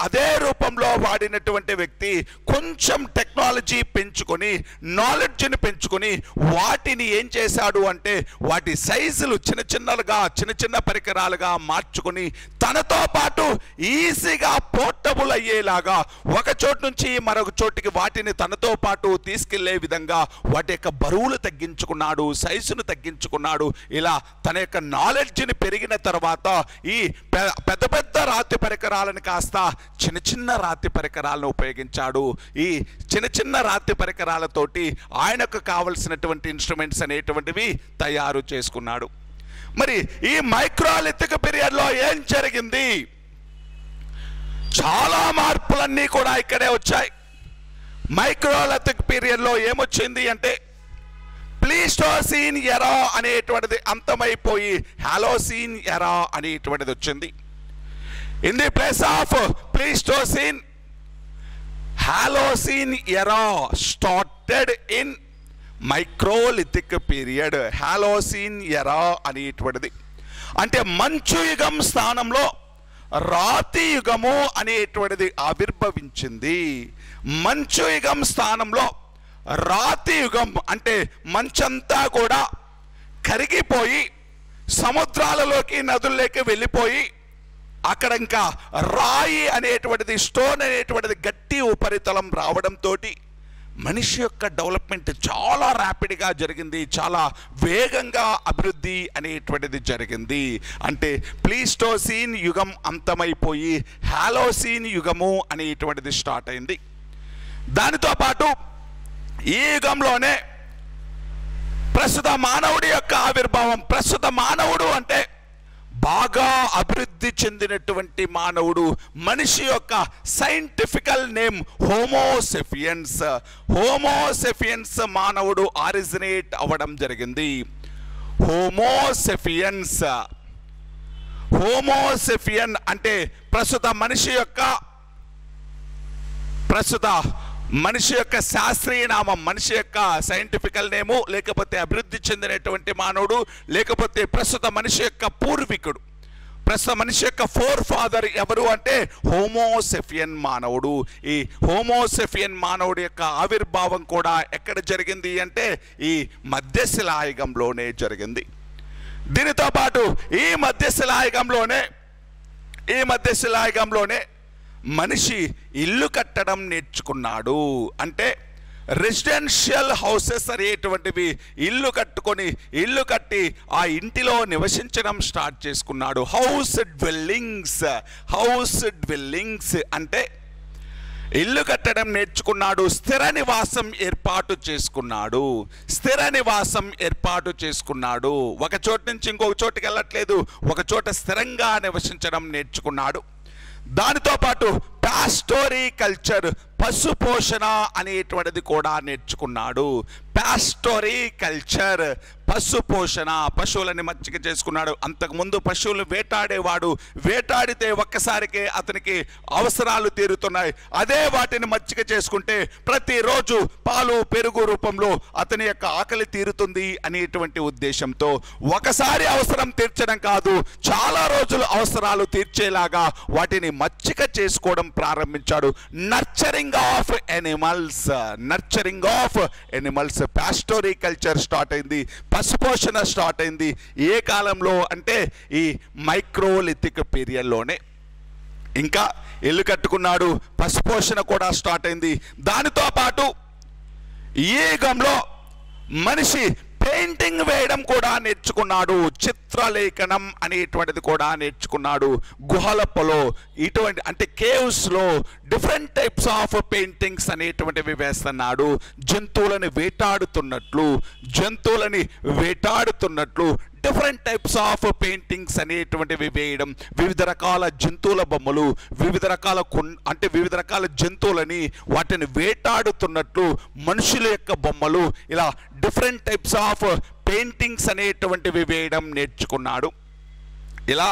అదే రూపంలో వాడినటువంటి వ్యక్తి కొంచెం టెక్నాలజీ పెంచుకొని నాలెడ్జ్ని పెంచుకొని వాటిని ఏం చేశాడు అంటే వాటి సైజులు చిన్న చిన్నలుగా చిన్న చిన్న పరికరాలుగా మార్చుకొని తనతో పాటు ఈజీగా పోర్టబుల్ అయ్యేలాగా ఒక చోటు నుంచి మరొక చోటికి వాటిని తనతో పాటు తీసుకెళ్లే విధంగా వాటి యొక్క బరువులు తగ్గించుకున్నాడు సైజును తగ్గించుకున్నాడు ఇలా తన యొక్క నాలెడ్జ్ని పెరిగిన తర్వాత ఈ పె- పెద్ద పెద్ద రాతి పరికరాలను కాస్త చిన్న చిన్న రాతి పరికరాలను ఉపయోగించాడు ఈ చిన్న చిన్న రాతి పరికరాలతోటి ఆయనకు కావలసినటువంటి ఇన్స్ట్రుమెంట్స్ అనేటువంటివి తయారు చేసుకున్నాడు మరి ఈ మైక్రోలిథిక్ పీరియడ్లో ఏం జరిగింది చాలా మార్పులన్నీ కూడా ఇక్కడే వచ్చాయి మైక్రోలిథిక్ పీరియడ్లో ఏమొచ్చింది అంటే ప్లీస్టోసీన్ ఎరా అనేటువంటిది అంతమైపోయి హాలోసీన్ ఎరా అనేటువంటిది వచ్చింది in the place of Pleistocene Holocene era started in microlithic period Holocene era అనేటువంటిది అంటే మంచు యుగం స్థానంలో రాతి యుగము అనేటువంటిది ఆవిర్భవించింది మంచు యుగం స్థానంలో రాతి యుగం అంటే మంచంతా కూడా కరిగిపోయి సముద్రాలలోకి నదుల్లోకి వెళ్ళిపోయి అక్కడ ఇంకా రాయి అనేటువంటిది స్టోన్ అనేటువంటిది గట్టి ఉపరితలం రావడంతో మనిషి యొక్క డెవలప్మెంట్ చాలా ర్యాపిడ్గా జరిగింది చాలా వేగంగా అభివృద్ధి అనేటువంటిది జరిగింది అంటే ప్లీస్టోసీన్ యుగం అంతమైపోయి హాలోసీన్ యుగము అనేటువంటిది స్టార్ట్ అయింది దానితో పాటు ఈ యుగంలోనే ప్రస్తుత మానవుడి యొక్క ఆవిర్భావం ప్రస్తుత మానవుడు అంటే బాగా అభివృద్ధి చెందినటువంటి మానవుడు మనిషి యొక్క సైంటిఫికల్ నేమ్ హోమోసెఫియన్స్ హోమోసెఫియన్స్ మానవుడు ఆరిజినేట్ అవ్వడం జరిగింది హోమోసెఫియన్స్ హోమోసెఫియన్ అంటే ప్రస్తుత మనిషి యొక్క ప్రస్తుత మనిషి యొక్క శాస్త్రీయ నామం మనిషి యొక్క సైంటిఫికల్ నేము లేకపోతే అభివృద్ధి చెందినటువంటి మానవుడు లేకపోతే ప్రస్తుత మనిషి యొక్క పూర్వీకుడు ప్రస్తుత మనిషి యొక్క ఫోర్ ఫాదర్ ఎవరు అంటే హోమోసెఫియన్ మానవుడు ఈ హోమోసెఫియన్ మానవుడి యొక్క ఆవిర్భావం కూడా ఎక్కడ జరిగింది అంటే ఈ మధ్యశిలాయుగంలోనే జరిగింది దీనితో పాటు ఈ మధ్యశిలాయుగంలోనే ఈ మధ్యశిలాయుగంలోనే మనిషి ఇల్లు కట్టడం నేర్చుకున్నాడు అంటే రెసిడెన్షియల్ హౌసెస్ అనేటువంటివి ఇల్లు కట్టుకొని ఇల్లు కట్టి ఆ ఇంటిలో నివసించడం స్టార్ట్ చేసుకున్నాడు హౌస్ డ్వెల్లింగ్స్ హౌస్ డ్వెల్లింగ్స్ అంటే ఇల్లు కట్టడం నేర్చుకున్నాడు స్థిర నివాసం ఏర్పాటు చేసుకున్నాడు స్థిర నివాసం ఏర్పాటు చేసుకున్నాడు ఒక చోటు నుంచి ఇంకొక చోటుకి వెళ్ళట్లేదు ఒక చోట స్థిరంగా నివసించడం నేర్చుకున్నాడు దానితో పాటు పాస్టోరీ కల్చర్ పశు పోషణ అనేటువంటిది కూడా నేర్చుకున్నాడు పాస్టోరీ కల్చర్ పశు పోషణ పశువులని మచ్చిక చేసుకున్నాడు అంతకుముందు పశువులు వేటాడేవాడు వేటాడితే ఒక్కసారికే అతనికి అవసరాలు తీరుతున్నాయి అదే వాటిని మచ్చిక చేసుకుంటే ప్రతిరోజు పాలు పెరుగు రూపంలో అతని యొక్క ఆకలి తీరుతుంది అనేటువంటి ఉద్దేశంతో ఒకసారి అవసరం తీర్చడం కాదు చాలా రోజులు అవసరాలు తీర్చేలాగా వాటిని మచ్చిక చేసుకోవడం ప్రారంభించాడు nurturing of animals nurturing of animals pastoral culture start అయింది పశుపోషణ స్టార్ట్ అయింది ఏ కాలంలో అంటే ఈ మైక్రోలిథిక్ పీరియడ్లోనే ఇంకా ఇల్లు కట్టుకున్నాడు పశుపోషణ కూడా స్టార్ట్ అయింది దానితో పాటు ఈ యుగంలో మనిషి పెయింటింగ్ వేయడం కూడా నేర్చుకున్నాడు చిత్రలేఖనం అనేటువంటిది కూడా నేర్చుకున్నాడు గుహలపలో ఇటువంటి అంటే కేవ్స్లో డిఫరెంట్ టైప్స్ ఆఫ్ పెయింటింగ్స్ అనేటువంటివి వేస్తున్నాడు జంతువులని వేటాడుతున్నట్లు జంతువులని వేటాడుతున్నట్లు డిఫరెంట్ టైప్స్ ఆఫ్ పెయింటింగ్స్ అనేటువంటివి వేయడం వివిధ రకాల జంతువుల బొమ్మలు వివిధ రకాల కొన్ అంటే వివిధ రకాల జంతువులని వాటిని వేటాడుతున్నట్లు మనుషుల యొక్క బొమ్మలు ఇలా డిఫరెంట్ టైప్స్ ఆఫ్ పెయింటింగ్స్ అనేటువంటివి వేయడం నేర్చుకున్నాడు ఇలా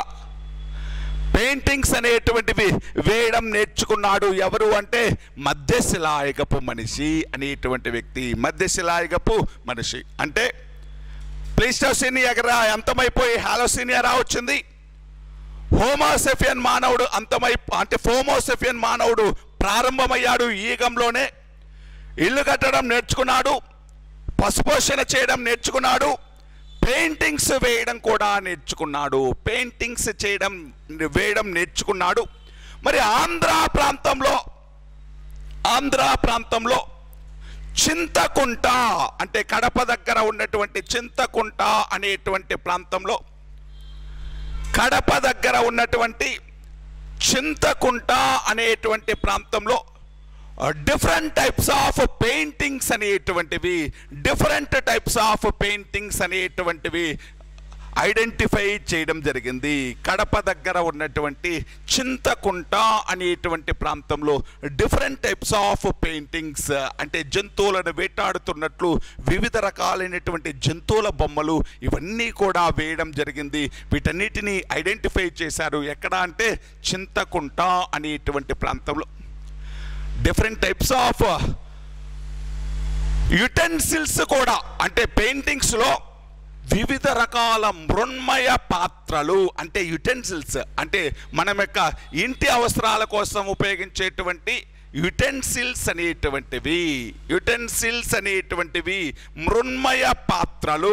పెయింటింగ్స్ అనేటువంటివి వేయడం నేర్చుకున్నాడు ఎవరు అంటే మధ్యశిలాయుగపు మనిషి అనేటువంటి వ్యక్తి మధ్యశిలాయుగపు మనిషి అంటే ప్లీస్టోసిన్ ఎగరా అంతమైపోయి హాలోసినియరా వచ్చింది హోమోసెఫియన్ మానవుడు అంతమై అంటే ఫోమోసెఫియన్ మానవుడు ప్రారంభమయ్యాడు ఈ యుగంలోనే ఇల్లు కట్టడం నేర్చుకున్నాడు పశుపోషణ చేయడం నేర్చుకున్నాడు పెయింటింగ్స్ వేయడం కూడా నేర్చుకున్నాడు పెయింటింగ్స్ చేయడం వేయడం నేర్చుకున్నాడు మరి ఆంధ్ర ప్రాంతంలో ఆంధ్ర ప్రాంతంలో చింతకుంట అంటే కడప దగ్గర ఉన్నటువంటి చింతకుంట అనేటువంటి ప్రాంతంలో కడప దగ్గర ఉన్నటువంటి చింతకుంట అనేటువంటి ప్రాంతంలో డిఫరెంట్ టైప్స్ ఆఫ్ పెయింటింగ్స్ అనేటువంటివి డిఫరెంట్ టైప్స్ ఆఫ్ పెయింటింగ్స్ అనేటువంటివి ఐడెంటిఫై చేయడం జరిగింది కడప దగ్గర ఉన్నటువంటి చింతకుంట అనేటువంటి ప్రాంతంలో డిఫరెంట్ టైప్స్ ఆఫ్ పెయింటింగ్స్ అంటే జంతువులను వేటాడుతున్నట్లు వివిధ రకాలైనటువంటి జంతువుల బొమ్మలు ఇవన్నీ కూడా వేయడం జరిగింది వీటన్నిటిని ఐడెంటిఫై చేశారు ఎక్కడ అంటే చింతకుంట అనేటువంటి ప్రాంతంలో డిఫరెంట్ టైప్స్ ఆఫ్ యుటెన్సిల్స్ కూడా అంటే పెయింటింగ్స్లో వివిధ రకాల మృన్మయ పాత్రలు అంటే యుటెన్సిల్స్ అంటే మనం యొక్క ఇంటి అవసరాల కోసం ఉపయోగించేటువంటి యుటెన్సిల్స్ అనేటువంటివి యుటెన్సిల్స్ అనేటువంటివి మృన్మయ పాత్రలు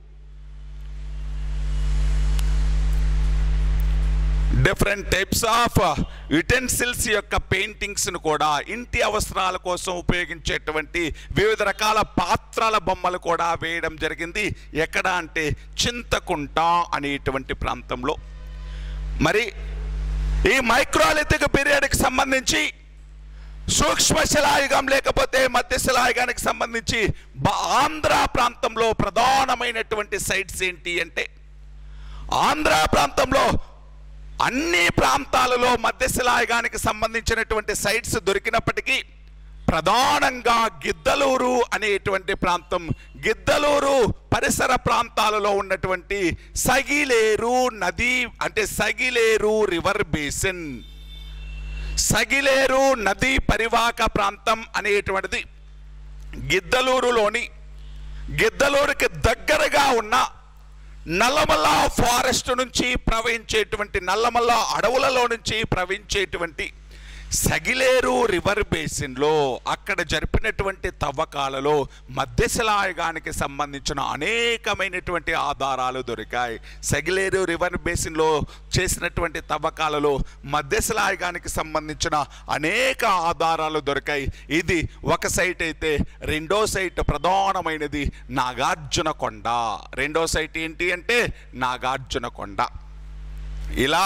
డిఫరెంట్ టైప్స్ ఆఫ్ యుటెన్సిల్స్ యొక్క పెయింటింగ్స్ను కూడా ఇంటి అవసరాల కోసం ఉపయోగించేటువంటి వివిధ రకాల పాత్రల బొమ్మలు కూడా వేయడం జరిగింది ఎక్కడ అంటే చింతకుంట అనేటువంటి ప్రాంతంలో మరి ఈ మైక్రోలిథిక్ పీరియడ్కి సంబంధించి సూక్ష్మ శిలాయుగం లేకపోతే మధ్య శిలాయుగానికి సంబంధించి బ- ఆంధ్ర ప్రాంతంలో ప్రధానమైనటువంటి సైట్స్ ఏంటి అంటే ఆంధ్ర ప్రాంతంలో అన్ని ప్రాంతాలలో మధ్యశిలాయుగానికి సంబంధించినటువంటి సైట్స్ దొరికినప్పటికీ ప్రధానంగా గిద్దలూరు అనేటువంటి ప్రాంతం గిద్దలూరు పరిసర ప్రాంతాలలో ఉన్నటువంటి సగిలేరు నది అంటే సగిలేరు రివర్ బేసిన్ సగిలేరు నది పరివాహక ప్రాంతం అనేటువంటిది గిద్దలూరులోని గిద్దలూరుకి దగ్గరగా ఉన్న నల్లమల్ల ఫారెస్ట్ నుంచి ప్రవహించేటువంటి నల్లమల్ల అడవులలో నుంచి ప్రవహించేటువంటి సగిలేరు రివర్ బేసిన్లో అక్కడ జరిపినటువంటి తవ్వకాలలో మధ్యశిలాయుగానికి సంబంధించిన అనేకమైనటువంటి ఆధారాలు దొరికాయి సగిలేరు రివర్ బేసిన్లో చేసినటువంటి తవ్వకాలలో మధ్యశిలాయుగానికి సంబంధించిన అనేక ఆధారాలు దొరికాయి ఇది ఒక సైట్ అయితే రెండో సైట్ ప్రధానమైనది నాగార్జున కొండ రెండో సైట్ ఏంటి అంటే నాగార్జున కొండ ఇలా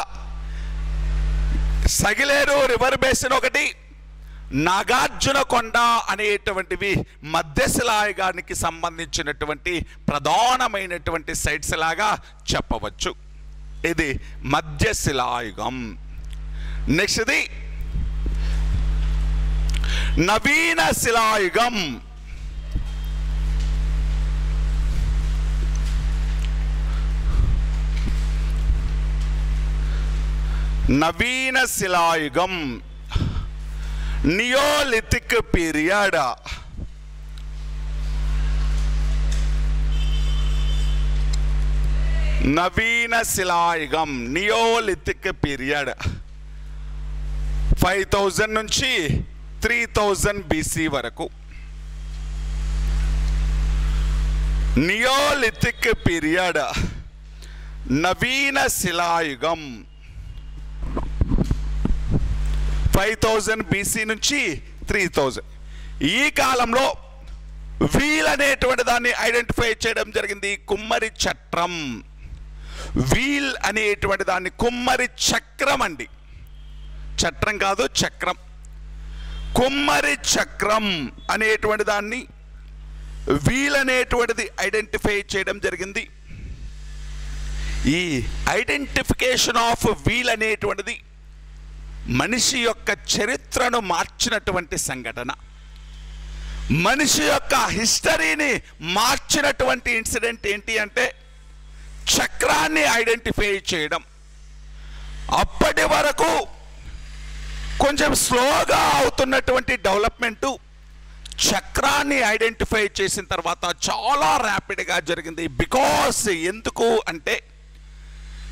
సగిలేరు రివర్ బేసిన్ ఒకటి నాగార్జున కొండ అనేటువంటివి మధ్యశిలాయుగానికి సంబంధించినటువంటి ప్రధానమైనటువంటి సైట్స్ లాగా చెప్పవచ్చు ఇది మధ్యశిలాయుగం నెక్స్ట్ది నవీన శిలాయుగం నవీన శిలాయుగం నియోలిథిక్ పీరియడ్ నవీన శిలాయుగం నియోలిథిక్ పీరియడ్ ఫైవ్ థౌజండ్ నుంచి త్రీ థౌజండ్ బీసీ వరకు నియోలిథిక్ పీరియడ్ నవీన శిలాయుగం ఫైవ్ థౌజండ్ బీసీ నుంచి త్రీ థౌజండ్ ఈ కాలంలో వీల్ అనేటువంటి దాన్ని ఐడెంటిఫై చేయడం జరిగింది కుమ్మరి చట్రం వీల్ అనేటువంటి దాన్ని కుమ్మరి చక్రం అండి చట్రం కాదు చక్రం కుమ్మరి చక్రం అనేటువంటి దాన్ని వీల్ అనేటువంటిది ఐడెంటిఫై చేయడం జరిగింది ఈ ఐడెంటిఫికేషన్ ఆఫ్ వీల్ అనేటువంటిది మనిషి యొక్క చరిత్రను మార్చినటువంటి సంఘటన మనిషి యొక్క హిస్టరీని మార్చినటువంటి ఇన్సిడెంట్ ఏంటి అంటే చక్రాన్ని ఐడెంటిఫై చేయడం అప్పటి వరకు కొంచెం స్లోగా అవుతున్నటువంటి డెవలప్మెంటు చక్రాన్ని ఐడెంటిఫై చేసిన తర్వాత చాలా ర్యాపిడ్గా జరిగింది బికాస్ ఎందుకు అంటే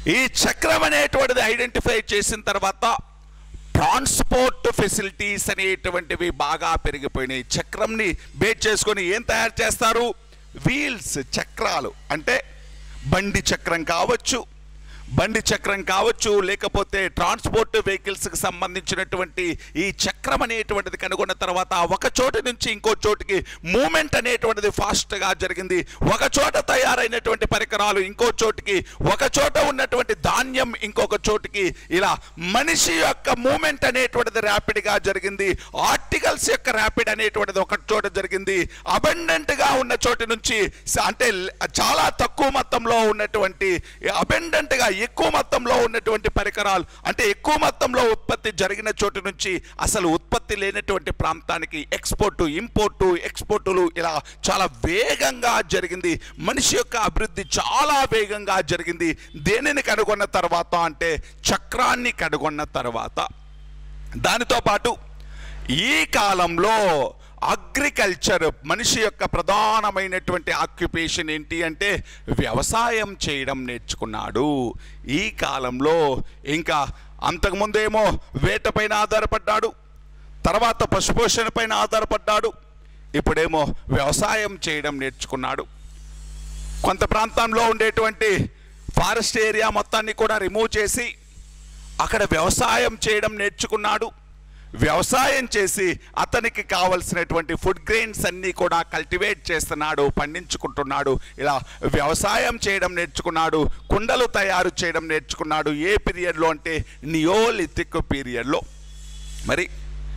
ఈ చక్రం అనేటువంటిది ఐడెంటిఫై చేసిన తర్వాత ట్రాన్స్పోర్ట్ ఫెసిలిటీస్ అనేటువంటివి బాగా పెరిగిపోయినాయి చక్రంని బేట్ చేసుకొని ఏం తయారు చేస్తారు వీల్స్ చక్రాలు అంటే బండి చక్రం కావచ్చు బండి చక్రం కావచ్చు లేకపోతే ట్రాన్స్పోర్ట్ వెహికల్స్కి సంబంధించినటువంటి ఈ చక్రం అనేటువంటిది కనుగొన్న తర్వాత ఒక చోటు నుంచి ఇంకో చోటుకి మూమెంట్ అనేటువంటిది ఫాస్ట్గా జరిగింది ఒక చోట తయారైనటువంటి పరికరాలు ఇంకో చోటుకి ఒక చోట ఉన్నటువంటి ధాన్యం ఇంకొక చోటుకి ఇలా మనిషి యొక్క మూమెంట్ అనేటువంటిది ర్యాపిడ్గా జరిగింది ఆర్టికల్స్ యొక్క ర్యాపిడ్ అనేటువంటిది ఒక చోట జరిగింది అబెండెంట్గా ఉన్న చోటు నుంచి స- అంటే ల- చాలా తక్కువ మొత్తంలో ఉన్నటువంటి అబెండెంట్గా ఎక్కువ మొత్తంలో ఉన్నటువంటి పరికరాలు అంటే ఎక్కువ మొత్తంలో ఉత్పత్తి జరిగిన చోటు నుంచి అసలు ఉత్పత్తి లేనటువంటి ప్రాంతానికి ఎక్స్పోర్ట్ ఇంపోర్టు ఎక్స్పోర్టులు ఇలా చాలా వేగంగా జరిగింది మనిషి యొక్క అభివృద్ధి చాలా వేగంగా జరిగింది దేనిని కనుగొన్న తర్వాత అంటే చక్రాన్ని కనుగొన్న తర్వాత దానితో పాటు ఈ కాలంలో అగ్రికల్చర్ మనిషి యొక్క ప్రధానమైనటువంటి ఆక్యుపేషన్ ఏంటి అంటే వ్యవసాయం చేయడం నేర్చుకున్నాడు ఈ కాలంలో ఇంకా అంతకుముందేమో వేటపైన ఆధారపడ్డాడు తర్వాత పశుపోషణ పైన ఆధారపడ్డాడు ఇప్పుడేమో వ్యవసాయం చేయడం నేర్చుకున్నాడు కొంత ప్రాంతంలో ఉండేటువంటి ఫారెస్ట్ ఏరియా మొత్తాన్ని కూడా రిమూవ్ చేసి అక్కడ వ్యవసాయం చేయడం నేర్చుకున్నాడు వ్యవసాయం చేసి అతనికి కావలసినటువంటి ఫుడ్ గ్రెయిన్స్ అన్నీ కూడా కల్టివేట్ చేస్తున్నాడు పండించుకుంటున్నాడు ఇలా వ్యవసాయం చేయడం నేర్చుకున్నాడు కుండలు తయారు చేయడం నేర్చుకున్నాడు ఏ పీరియడ్లో అంటే నియోలిథిక్ పీరియడ్లో మరి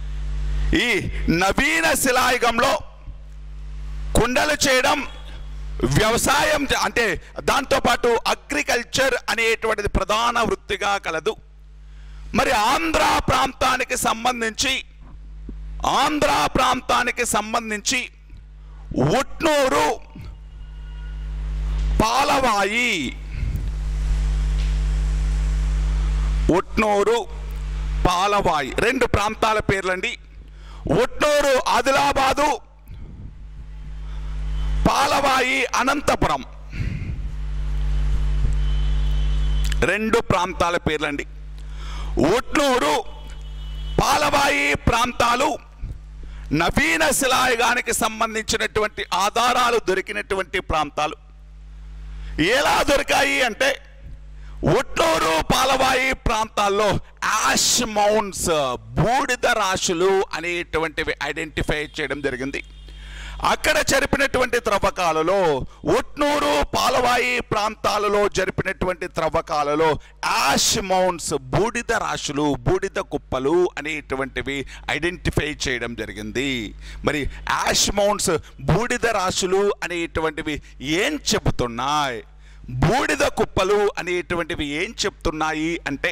ఈ నవీన శిలాయుగంలో కుండలు చేయడం వ్యవసాయం చే- అంటే దాంతోపాటు అగ్రికల్చర్ అనేటువంటిది ప్రధాన వృత్తిగా కలదు మరి ఆంధ్ర ప్రాంతానికి సంబంధించి ఆంధ్ర ప్రాంతానికి సంబంధించి ఉట్నూరు పాలవాయి ఉట్నూరు పాలవాయి రెండు ప్రాంతాల పేర్లండి ఉట్నూరు ఆదిలాబాదు పాలవాయి అనంతపురం రెండు ప్రాంతాల పేర్లండి ఉట్నూరు పాలవాయి ప్రాంతాలు నవీన శిలాయుగానికి సంబంధించినటువంటి ఆధారాలు దొరికినటువంటి ప్రాంతాలు ఎలా దొరికాయి అంటే ఉట్నూరు పాలవాయి ప్రాంతాల్లో యాష్ మౌంట్స్ బూడిద రాశులు అనేటువంటివి ఐడెంటిఫై చేయడం జరిగింది అక్కడ జరిపినటువంటి త్రవ్వకాలలో ఉట్నూరు పాలవాయి ప్రాంతాలలో జరిపినటువంటి త్రవ్వకాలలో యాష్ మౌంట్స్ బూడిద రాశులు బూడిద కుప్పలు అనేటువంటివి ఐడెంటిఫై చేయడం జరిగింది మరి యాష్ మౌంట్స్ బూడిద రాశులు అనేటువంటివి ఏం చెబుతున్నాయి బూడిద కుప్పలు అనేటువంటివి ఏం చెప్తున్నాయి అంటే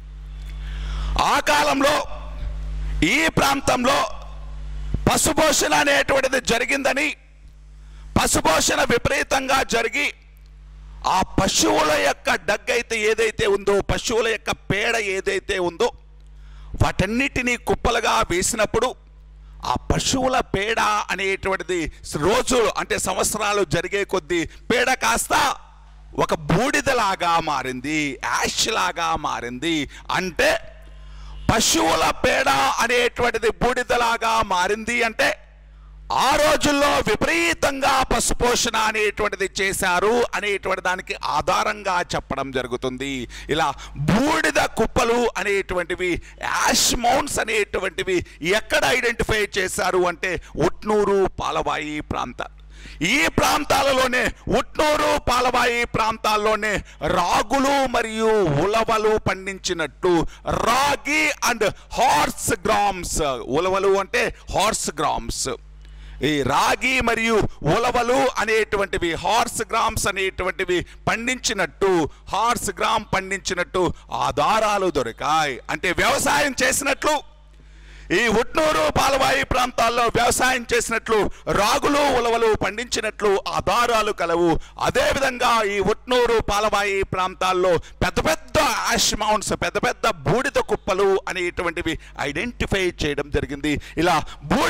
ఆ కాలంలో ఈ ప్రాంతంలో పశుపోషణ అనేటువంటిది జరిగిందని పశుపోషణ విపరీతంగా జరిగి ఆ పశువుల యొక్క డగ్గైతే ఏదైతే ఉందో పశువుల యొక్క పేడ ఏదైతే ఉందో వాటన్నిటినీ కుప్పలుగా వేసినప్పుడు ఆ పశువుల పేడ అనేటువంటిది రోజు అంటే సంవత్సరాలు జరిగే కొద్దీ పేడ కాస్త ఒక బూడిదలాగా మారింది యాష్ లాగా మారింది అంటే పశువుల పేడ అనేటువంటిది బూడిదలాగా మారింది అంటే ఆ రోజుల్లో విపరీతంగా పశుపోషణ అనేటువంటిది చేశారు అనేటువంటి దానికి ఆధారంగా చెప్పడం జరుగుతుంది ఇలా బూడిద కుప్పలు అనేటువంటివి యాష్ మౌంట్స్ అనేటువంటివి ఎక్కడ ఐడెంటిఫై చేశారు అంటే ఉట్నూరు పాలవాయి ప్రాంతాలు ఈ ప్రాంతాలలోనే ఉట్నూరు పాలవాయి ప్రాంతాల్లోనే రాగులు మరియు ఉలవలు పండించినట్టు రాగి అండ్ హార్స్ గ్రామ్స్ ఉలవలు అంటే హార్స్ గ్రామ్స్ ఈ రాగి మరియు ఉలవలు అనేటువంటివి హార్స్ గ్రామ్స్ అనేటువంటివి పండించినట్టు హార్స్ గ్రామ్ పండించినట్టు ఆధారాలు దొరికాయి అంటే వ్యవసాయం చేసినట్లు ఈ ఉట్నూరు పాలవాయి ప్రాంతాల్లో వ్యవసాయం చేసినట్లు రాగులు ఉలవలు పండించినట్లు ఆధారాలు కలవు అదేవిధంగా ఈ ఉట్నూరు పాలవాయి ప్రాంతాల్లో పెద్ద పెద్ద యాష్ మౌంట్స్ పెద్ద పెద్ద బూడిద కుప్పలు అనేటువంటివి ఐడెంటిఫై చేయడం జరిగింది ఇలా బూడిద కుప్ప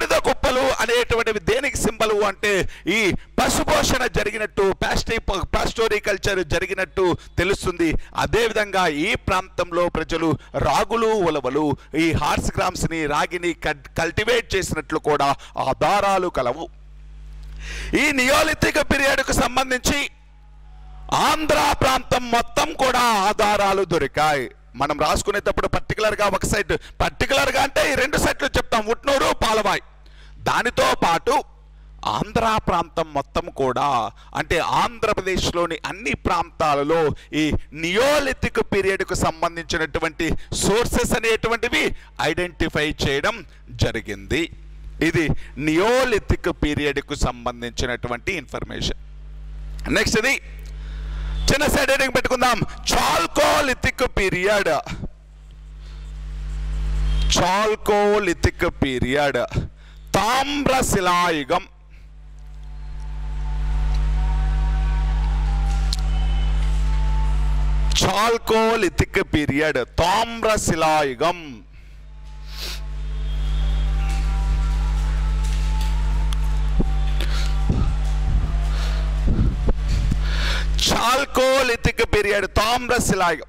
కప్పలు అనేటువంటివి దేనికి సింబలు అంటే ఈ పశుపోషణ జరిగినట్టు పాస్టి పాస్టోరికల్చర్ జరిగినట్టు తెలుస్తుంది అదేవిధంగా ఈ ప్రాంతంలో ప్రజలు రాగులు ఉలవలు ఈ హార్స్ గ్రామ్స్ ని రాగిని కల్టివేట్ చేసినట్లు కూడా ఆధారాలు కలవు ఈ నియోలిథిక్ పీరియడ్కు సంబంధించి ఆంధ్ర ప్రాంతం మొత్తం కూడా ఆధారాలు దొరికాయి మనం రాసుకునేటప్పుడు పర్టికులర్గా ఒక సైట్ పర్టికులర్గా అంటే ఈ రెండు సైట్లు చెప్తాం ఉట్నూరు పాలవాయ్ దానితో పాటు ఆంధ్ర ప్రాంతం మొత్తం కూడా అంటే ఆంధ్రప్రదేశ్లోని అన్ని ప్రాంతాలలో ఈ నియోలిథిక్ పీరియడ్కు సంబంధించినటువంటి సోర్సెస్ అనేటువంటివి ఐడెంటిఫై చేయడం జరిగింది ఇది నియోలిథిక్ పీరియడ్కు సంబంధించినటువంటి ఇన్ఫర్మేషన్ నెక్స్ట్ ఇది చిన్న సైడ్ హెడింగ్ పెట్టుకుందాం చాల్కోలిథిక్ పీరియడ్ చాల్కోలిథిక్ పీరియడ్ తామ్రశిలాయుగం చాల్కోలిథిక్ పీరియడ్ తామ్రశిలాయుగం చాల్కోలిథిక్ పీరియడ్ తామ్రశిలాయుగం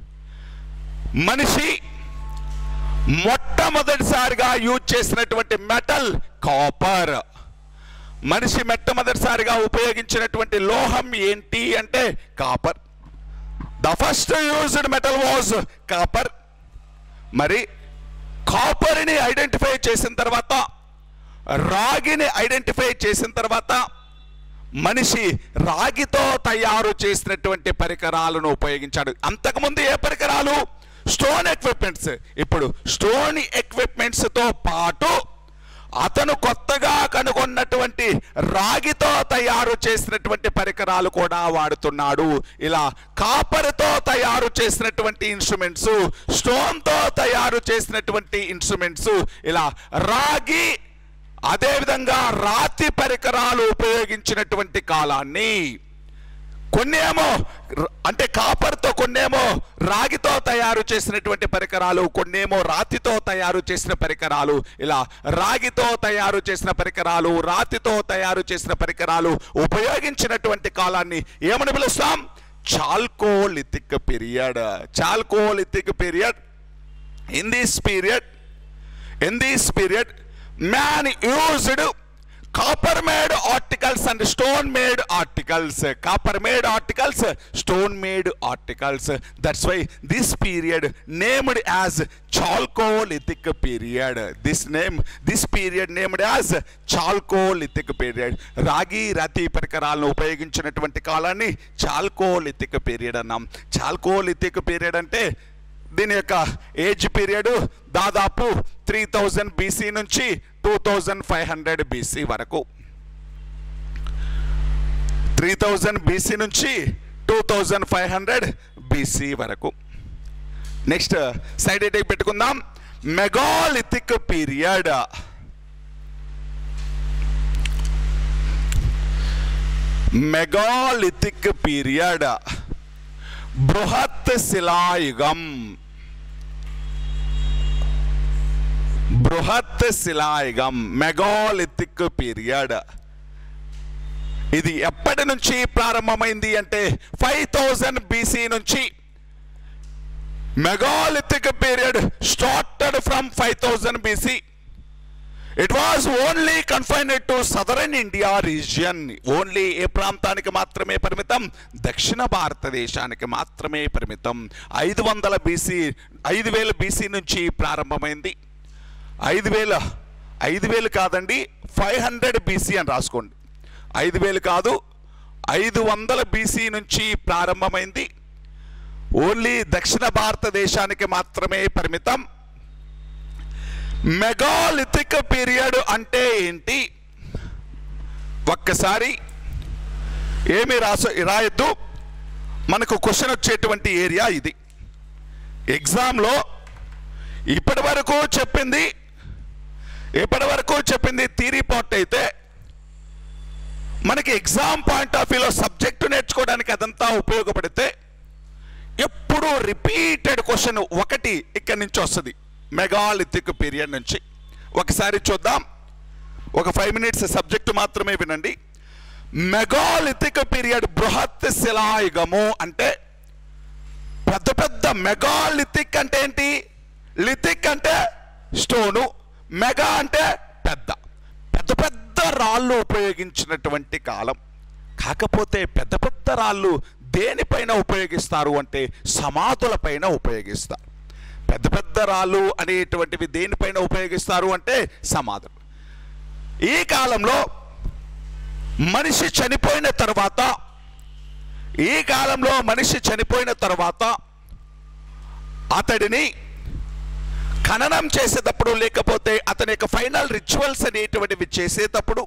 మనిషి మొట్టమొదటిసారిగా యూజ్ చేసినటువంటి మెటల్ కాపర్ మనిషి మొట్టమొదటిసారిగా ఉపయోగించినటువంటి లోహం ఏంటి అంటే copper the first used metal was copper మరి కాపర్ని ఐడెంటిఫై చేసిన తర్వాత రాగిని ఐడెంటిఫై చేసిన తర్వాత మనిషి రాగితో తయారు చేసినటువంటి పరికరాలను ఉపయోగించాడు అంతకుముందు ఏ పరికరాలు స్టోన్ ఎక్విప్మెంట్స్ ఇప్పుడు స్టోన్ ఎక్విప్మెంట్స్ తో పాటు అతను కొత్తగా కనుగొన్నటువంటి రాగితో తయారు చేసినటువంటి పరికరాలు కూడా వాడుతున్నాడు ఇలా కాపర్తో తయారు చేసినటువంటి ఇన్స్ట్రుమెంట్స్ స్టోన్తో తయారు చేసినటువంటి ఇన్స్ట్రుమెంట్స్ ఇలా రాగి అదేవిధంగా రాతి పరికరాలు ఉపయోగించినటువంటి కాలాన్ని కొన్నేమో ర- అంటే కాపర్తో కొన్నేమో రాగితో తయారు చేసినటువంటి పరికరాలు కొన్నేమో రాతితో తయారు చేసిన పరికరాలు ఇలా రాగితో తయారు చేసిన పరికరాలు రాతితో తయారు చేసిన పరికరాలు ఉపయోగించినటువంటి కాలాన్ని ఏమని పిలుస్తాం chalcolithic period chalcolithic period in this period in this period man used copper made articles and stone made articles copper made articles stone made articles that's why this period named as chalcolithic period this name this period named as chalcolithic period రాగి రాతి పరికరాలను ఉపయోగించినటువంటి కాలాన్ని chalcolithic period అన్నాం chalcolithic period అంటే దీని యొక్క age period దాదాపు త్రీ థౌజండ్ బీసీ నుంచి two thousand five hundred BC వరకు త్రీ థౌజండ్ బీసీ నుంచి two thousand five hundred BC వరకు నెక్స్ట్ సైడ్ ఎటేక్ పెట్టుకుందాం మెగాలిథిక్ పీరియడ్ మెగాలిథిక్ పీరియడ్ బృహత్ శిలాయుగం బృహత్ శిలాయుగం మెగాలిథిక్ పీరియడ్ ఇది ఎప్పటి నుంచి ప్రారంభమైంది అంటే ఫైవ్ థౌజండ్ బీసీ నుంచి megalithic period started from five thousand BC it was only confined to southern India region only ఏ ప్రాంతానికి మాత్రమే పరిమితం దక్షిణ భారతదేశానికి మాత్రమే పరిమితం ఐదు వందల బీసీ ఐదు వేల బీసీ నుంచి ప్రారంభమైంది ఐదు వేల ఐదు వేలు కాదండి ఫైవ్ హండ్రెడ్ బీసీ అని రాసుకోండి ఐదు వేలు కాదు ఐదు వందల బీసీ నుంచి ప్రారంభమైంది ఓన్లీ దక్షిణ భారతదేశానికి మాత్రమే పరిమితం మెగాలిథిక్ పీరియడ్ అంటే ఏంటి ఒక్కసారి ఏమి రాస రాయొద్దు మనకు క్వశ్చన్ వచ్చేటువంటి ఏరియా ఇది ఎగ్జామ్లో ఇప్పటి వరకు చెప్పింది ఇప్పటి వరకు చెప్పింది థీరీ పార్ట్ అయితే మనకి ఎగ్జామ్ పాయింట్ ఆఫ్ వ్యూలో సబ్జెక్టు నేర్చుకోవడానికి అదంతా ఉపయోగపడితే ఎప్పుడు రిపీటెడ్ క్వశ్చన్ ఒకటి ఇక్కడి నుంచి వస్తుంది మెగాలిథిక్ పీరియడ్ నుంచి ఒకసారి చూద్దాం ఒక ఫైవ్ మినిట్స్ సబ్జెక్ట్ మాత్రమే వినండి మెగాలిథిక్ పీరియడ్ బృహత్ శిలాయుగము అంటే పెద్ద పెద్ద మెగాలిథిక్ అంటే ఏంటి లిథిక్ అంటే స్టోను మెగా అంటే పెద్ద పెద్ద పెద్ద రాళ్ళు ఉపయోగించినటువంటి కాలం కాకపోతే పెద్ద పెద్ద రాళ్ళు దేనిపైన ఉపయోగిస్తారు అంటే సమాధులపైన ఉపయోగిస్తారు పెద్ద పెద్ద రాళ్ళు అనేటువంటివి దేనిపైన ఉపయోగిస్తారు అంటే సమాధులు ఈ కాలంలో మనిషి చనిపోయిన తర్వాత ఈ కాలంలో మనిషి చనిపోయిన తర్వాత అతడిని ఖననం చేసేటప్పుడు లేకపోతే అతని యొక్క ఫైనల్ రిచువల్స్ అనేటువంటివి చేసేటప్పుడు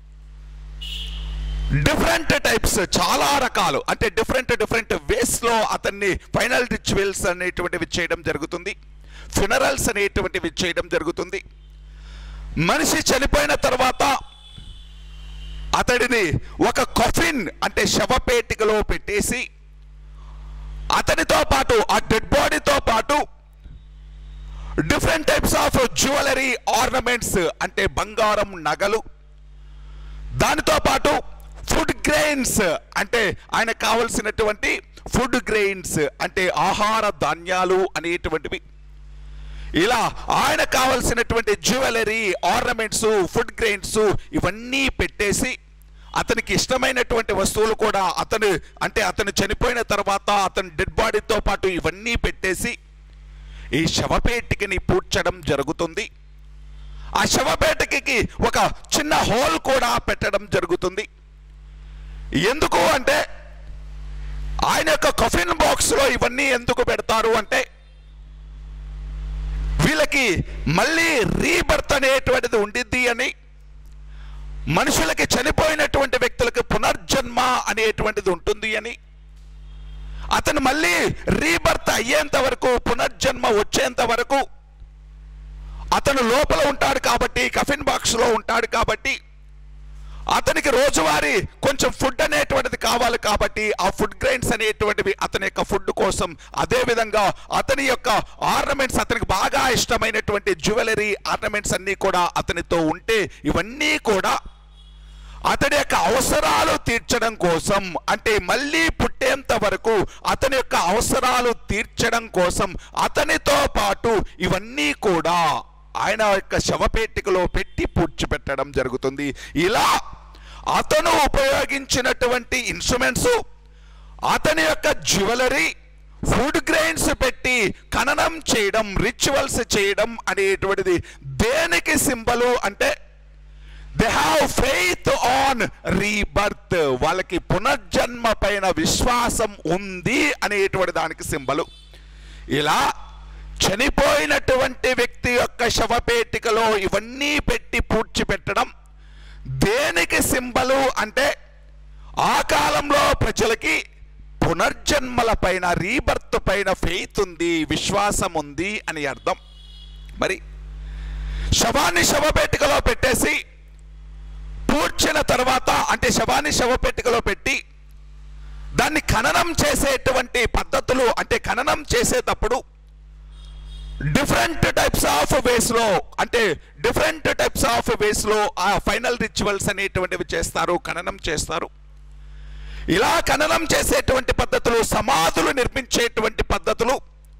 డిఫరెంట్ టైప్స్ చాలా రకాలు అంటే డిఫరెంట్ డిఫరెంట్ వేస్లో అతన్ని ఫైనల్ రిచువల్స్ అనేటువంటివి చేయడం జరుగుతుంది ఫినరల్స్ అనేటువంటివి చేయడం జరుగుతుంది మనిషి చనిపోయిన తర్వాత అతడిని ఒక కొఫిన్ అంటే శవపేటికలో పెట్టేసి అతనితో పాటు ఆ డెడ్ బాడీతో పాటు different types of jewellery ornaments అంటే బంగారం నగలు దానితో పాటు ఫుడ్ గ్రెయిన్స్ అంటే ఆయన కావలసినటువంటి ఫుడ్ గ్రెయిన్స్ అంటే ఆహార ధాన్యాలు అనేటువంటివి ఇలా ఆయన కావలసినటువంటి జ్యువెలరీ ఆర్నమెంట్స్ ఫుడ్ గ్రెయిన్స్ ఇవన్నీ పెట్టేసి అతనికి ఇష్టమైనటువంటి వస్తువులు కూడా అతను అంటే అతను చనిపోయిన తర్వాత అతని డెడ్ బాడీతో పాటు ఇవన్నీ పెట్టేసి ఈ శవపేటికని పూడ్చడం జరుగుతుంది ఆ శవపేటికకి ఒక చిన్న హోల్ కూడా పెట్టడం జరుగుతుంది ఎందుకు అంటే ఆయన యొక్క కఫిన్ బాక్స్లో ఇవన్నీ ఎందుకు పెడతారు అంటే వీళ్ళకి మళ్ళీ రీబర్త్ అనేటువంటిది ఉండిద్ది అని మనుషులకి చనిపోయినటువంటి వ్యక్తులకి పునర్జన్మ అనేటువంటిది ఉంటుంది అని అతను మళ్ళీ రీబర్త్ అయ్యేంత వరకు పునర్జన్మ వచ్చేంత వరకు అతను లోపల ఉంటాడు కాబట్టి కఫిన్ బాక్స్లో ఉంటాడు కాబట్టి అతనికి రోజువారీ కొంచెం ఫుడ్ అనేటువంటిది కావాలి కాబట్టి ఆ ఫుడ్ గ్రైన్స్ అనేటువంటివి అతని యొక్క ఫుడ్ కోసం అదే విధంగా అతని యొక్క ఆర్నమెంట్స్ అతనికి బాగా ఇష్టమైనటువంటి జ్యువెలరీ ఆర్నమెంట్స్ అన్నీ కూడా అతనితో ఉంటే ఇవన్నీ కూడా అతని యొక్క అవసరాలు తీర్చడం కోసం అంటే మళ్ళీ పుట్టేంత వరకు అతని యొక్క అవసరాలు తీర్చడం కోసం అతనితో పాటు ఇవన్నీ కూడా ఆయన యొక్క శవపేటికలో పెట్టి పూడ్చిపెట్టడం జరుగుతుంది ఇలా అతను ఉపయోగించినటువంటి ఇన్స్ట్రుమెంట్స్ అతని యొక్క జ్యువెలరీ ఫుడ్ గ్రెయిన్స్ పెట్టి ఖననం చేయడం రిచువల్స్ చేయడం అనేటువంటిది దేనికి సింబలు అంటే they have faith on rebirth వాళ్ళకి పునర్జన్మ పైన విశ్వాసం ఉంది అనేటువంటి దానికి సింబలు ఇలా చనిపోయినటువంటి వ్యక్తి యొక్క శవపేటికలో ఇవన్నీ పెట్టి పూడ్చిపెట్టడం దేనికి సింబలు అంటే ఆ కాలంలో ప్రజలకి పునర్జన్మల పైన రీబర్త్ పైన ఫెయిత్ ఉంది విశ్వాసం ఉంది అని అర్థం మరి శవాన్ని శవపేటికలో పెట్టేసి పూడ్చిన తర్వాత అంటే శవాన్ని శవపెట్టికలో పెట్టి దాన్ని ఖననం చేసేటువంటి పద్ధతులు అంటే ఖననం చేసేటప్పుడు డిఫరెంట్ టైప్స్ ఆఫ్ వేస్లో అంటే డిఫరెంట్ టైప్స్ ఆఫ్ వేస్లో ఆ ఫైనల్ రిచువల్స్ అనేటువంటివి చేస్తారు ఖననం చేస్తారు ఇలా ఖననం చేసేటువంటి పద్ధతులు సమాధులు నిర్మించేటువంటి పద్ధతులు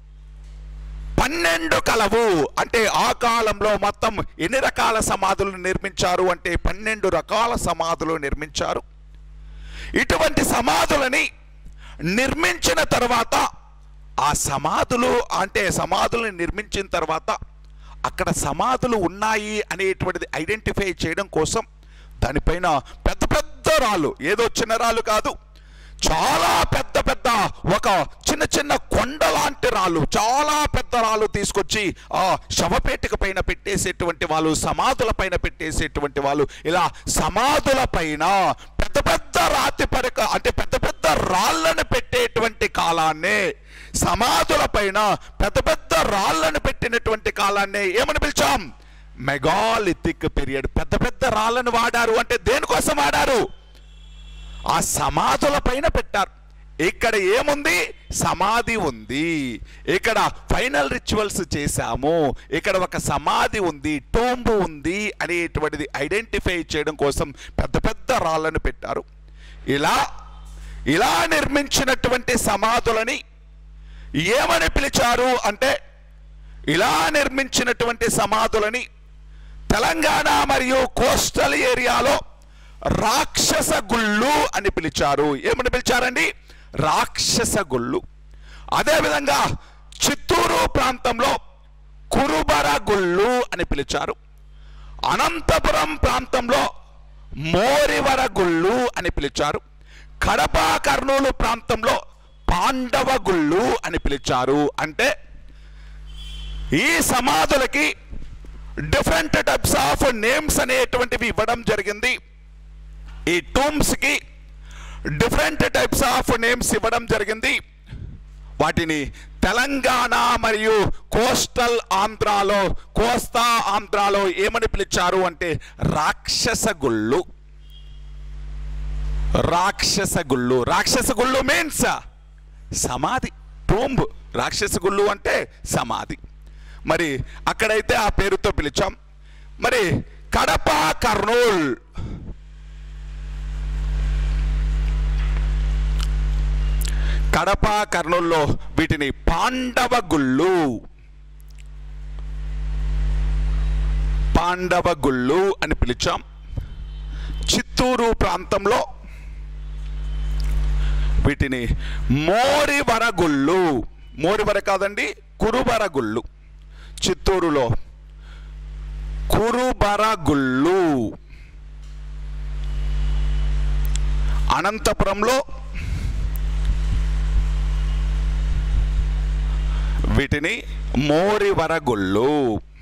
పన్నెండు కలవు అంటే ఆ కాలంలో మొత్తం ఎన్ని రకాల సమాధులు నిర్మించారు అంటే పన్నెండు రకాల సమాధులు నిర్మించారు ఇటువంటి సమాధులని నిర్మించిన తర్వాత ఆ సమాధులు అంటే సమాధులను నిర్మించిన తర్వాత అక్కడ సమాధులు ఉన్నాయి అనేటువంటిది ఐడెంటిఫై చేయడం కోసం దానిపైన పెద్ద పెద్ద రాళ్ళు ఏదో చిన్న రాళ్ళు కాదు చాలా పెద్ద పెద్ద ఒక చిన్న చిన్న కొండ లాంటి రాళ్ళు చాలా పెద్ద రాళ్ళు తీసుకొచ్చి ఆ శవపేటిక పైన పెట్టేసేటువంటి వాళ్ళు సమాధుల పైన పెట్టేసేటువంటి వాళ్ళు ఇలా సమాధుల పైన పెద్ద పెద్ద రాతి పరక అంటే పెద్ద పెద్ద రాళ్ళను పెట్టేటువంటి కాలాన్నే సమాధుల పైన పెద్ద పెద్ద రాళ్ళను పెట్టినటువంటి కాలాన్నే ఏమని పిలిచాం మెగాలిథిక్ పీరియడ్ పెద్ద పెద్ద రాళ్ళను వాడారు అంటే దేనికోసం వాడారు ఆ సమాధుల పైన పెట్టారు ఇక్కడ ఏముంది సమాధి ఉంది ఇక్కడ ఫైనల్ రిచువల్స్ చేశాము ఇక్కడ ఒక సమాధి ఉంది టోంబు ఉంది అనేటువంటిది ఐడెంటిఫై చేయడం కోసం పెద్ద పెద్ద రాళ్ళను పెట్టారు ఇలా ఇలా నిర్మించినటువంటి సమాధులని ఏమని పిలిచారు అంటే ఇలా నిర్మించినటువంటి సమాధులని తెలంగాణ మరియు కోస్టల్ ఏరియాలో రాక్షస గుళ్ళు అని పిలిచారు ఏమని పిలిచారండి రాక్షస గుళ్ళు అదేవిధంగా చిత్తూరు ప్రాంతంలో కురుబర గుళ్ళు అని పిలిచారు అనంతపురం ప్రాంతంలో మోరివర గుళ్ళు అని పిలిచారు కడప కర్నూలు ప్రాంతంలో పాండవ గుళ్ళు అని పిలిచారు అంటే ఈ సమాధులకి డిఫరెంట్ టైప్స్ ఆఫ్ నేమ్స్ అనేటువంటివి ఇవ్వడం జరిగింది ఈ టూమ్స్ కి డిఫరెంట్ టైప్స్ ఆఫ్ నేమ్స్ ఇవ్వడం జరిగింది వాటిని తెలంగాణ మరియు కోస్టల్ ఆంధ్రాలో కోస్తా ఆంధ్రాలో ఏమని పిలిచారు అంటే రాక్షస గుళ్ళు రాక్షస గుళ్ళు రాక్షస గుళ్ళు మీన్స్ సమాధి టూంబ్ రాక్షస గుళ్ళు అంటే సమాధి మరి అక్కడైతే ఆ పేరుతో పిలిచాం మరి కడప కర్నూల్ కడప కర్నూల్లో వీటిని పాండవ గుళ్ళు పాండవ గుళ్ళు అని పిలిచాం చిత్తూరు ప్రాంతంలో వీటిని మోరివర గుళ్ళు మోరివర కాదండి కురుబర గుళ్ళు చిత్తూరులో కురుబర గుళ్ళు అనంతపురంలో వీటిని మోరివర గుళ్ళు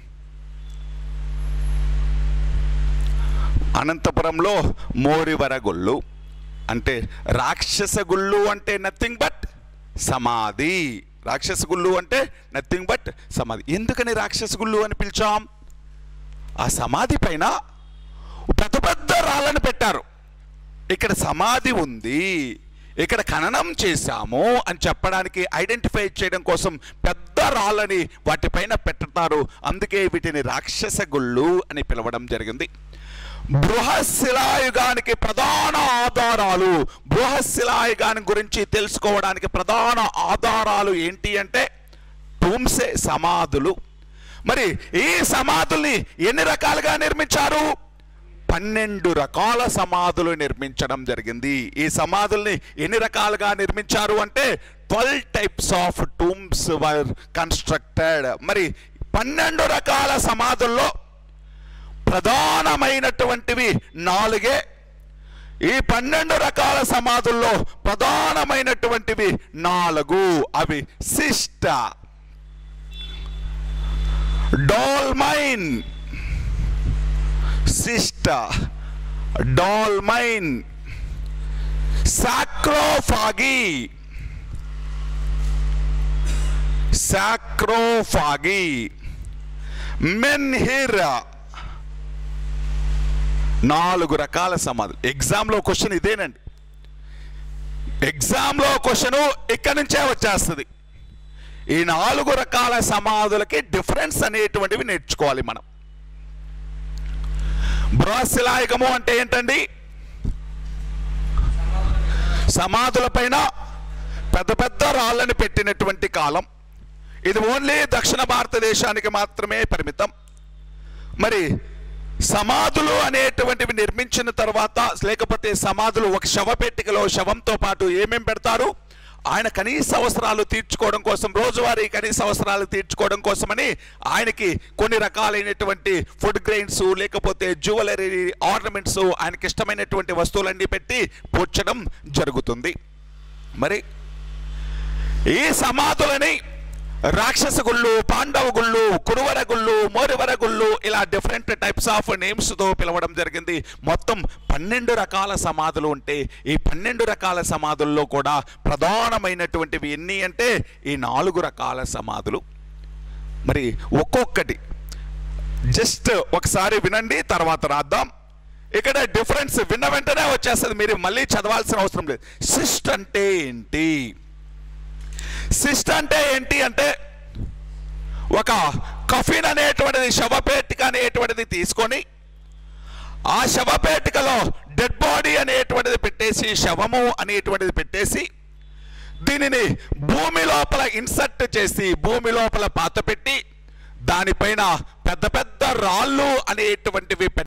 అనంతపురంలో మోరివర గుళ్ళు అంటే రాక్షస గుళ్ళు అంటే నథింగ్ బట్ సమాధి రాక్షస గుళ్ళు అంటే నథింగ్ బట్ సమాధి ఎందుకని రాక్షస గుళ్ళు అని పిలిచాం ఆ సమాధి పైన పెద్ద పెద్ద రాళ్ళను పెట్టారు ఇక్కడ సమాధి ఉంది ఇక్కడ ఖననం చేశాము అని చెప్పడానికి ఐడెంటిఫై చేయడం కోసం పెద్ద రాళ్ళని వాటిపైన పెట్టుతారు అందుకే వీటిని రాక్షస గుళ్ళు అని పిలవడం జరిగింది బృహశిలాయుగానికి ప్రధాన ఆధారాలు బృహశిలాయుగాని గురించి తెలుసుకోవడానికి ప్రధాన ఆధారాలు ఏంటి అంటే టూమ్సే సమాధులు మరి ఈ సమాధుల్ని ఎన్ని రకాలుగా నిర్మించారు పన్నెండు రకాల సమాధులు నిర్మించడం జరిగింది ఈ సమాధుల్ని ఎన్ని రకాలుగా నిర్మించారు అంటే twelve types of tombs were constructed మరి పన్నెండు రకాల సమాధుల్లో ప్రధానమైనటువంటివి నాలుగే ఈ పన్నెండు రకాల సమాధుల్లో ప్రధానమైనటువంటివి నాలుగు అవి శిష్ట డాల్మైన్ శిష్ట డాల్మైన్ సాక్రోఫాగి సాక్రోఫాగి మెన్హిర్ నాలుగు రకాల సమాధులు ఎగ్జామ్లో క్వశ్చన్ ఇదేనండి ఎగ్జామ్లో క్వశ్చన్ ఇక్కడి నుంచే వచ్చేస్తుంది ఈ నాలుగు రకాల సమాధులకి డిఫరెన్స్ అనేటువంటివి నేర్చుకోవాలి మనం బృహశిలాయుగము అంటే ఏంటండి సమాధుల పైన పెద్ద పెద్ద రాళ్ళని పెట్టినటువంటి కాలం ఇది ఓన్లీ దక్షిణ భారతదేశానికి మాత్రమే పరిమితం మరి సమాధులు అనేటువంటివి నిర్మించిన తర్వాత లేకపోతే సమాధులు ఒక శవపెట్టికలో శవంతో పాటు ఏమేం పెడతారు ఆయన కనీస అవసరాలు తీర్చుకోవడం కోసం రోజువారీ కనీస అవసరాలు తీర్చుకోవడం కోసమని ఆయనకి కొన్ని రకాలైనటువంటి ఫుడ్ గ్రెయిన్స్ లేకపోతే జ్యువెలరీ ఆర్నమెంట్స్ ఆయనకి ఇష్టమైనటువంటి వస్తువులన్నీ పెట్టి పూడ్చడం జరుగుతుంది మరి ఈ సమాధులని రాక్షస గుళ్ళు పాండవ గుళ్ళు కురువర గుళ్ళు మోరివర గుళ్ళు ఇలా డిఫరెంట్ టైప్స్ ఆఫ్ నేమ్స్తో పిలవడం జరిగింది మొత్తం పన్నెండు రకాల సమాధులు ఉంటే ఈ పన్నెండు రకాల సమాధుల్లో కూడా ప్రధానమైనటువంటివి ఎన్ని అంటే ఈ నాలుగు రకాల సమాధులు మరి ఒక్కొక్కటి జస్ట్ ఒకసారి వినండి తర్వాత రాద్దాం ఇక్కడ డిఫరెన్స్ విన్న వెంటనే వచ్చేస్తుంది మీరు మళ్ళీ చదవాల్సిన అవసరం లేదు సిస్ట్ అంటే ఏంటి సిస్ట్ అంటే ఏంటి అంటే ఒక కఫిన్ అనేటువంటిది శవపేటిక అనేటువంటిది తీసుకొని ఆ శవపేటికలో డెడ్ బాడీ అనేటువంటిది పెట్టేసి శవము అనేటువంటిది పెట్టేసి దీనిని భూమి లోపల ఇన్సర్ట్ చేసి భూమి లోపల పాత పెట్టి దానిపైన పెద్ద పెద్ద రాళ్ళు అనేటువంటివి